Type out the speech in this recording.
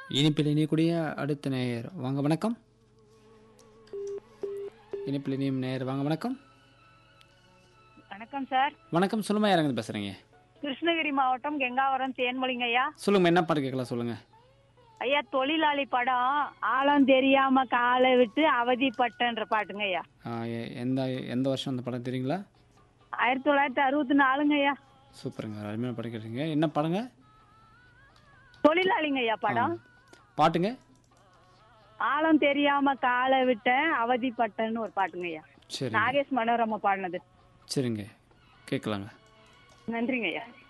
இனிப்பில் இணையக்கூடிய அடுத்த நேயர் வாங்க வணக்கம் இனிப்பில் இனியும் நேயர் வாங்க வணக்கம் வணக்கம் சார் வணக்கம் சொல்லுமா யாருங்க பேசுறீங்க கிருஷ்ணகிரி மாவட்டம் கெங்காவரம் தேன்மொழிங்க ஐயா சொல்லுங்க என்ன பாட்டு கேட்கலாம் சொல்லுங்க ஐயா தொழிலாளி படம் ஆழம் தெரியாம காலை விட்டு அவதிப்பட்டன்ற பாட்டுங்க ஐயா ஆ, எ- எந்த எந்த வருஷம் அந்த படம் தெரியுங்களா ஆயிரத்தி தொள்ளாயிரத்தி அறுபத்தி நாலுங்க ஐயா சூப்பருங்க அருமையான படம் கேட்டீங்க என்ன படங்க தொழிலாளிங்க ஐயா படம் பாட்டுங்க ஆழம் தெரியாம காலை விட்டேன் அவதிப்பட்டன்னு ஒரு பாட்டுங்க ஐயா சரி நாகேஷ் மனோரமா பாடினது சரிங்க கேட்கலாங்க நன்றிங்க ஐயா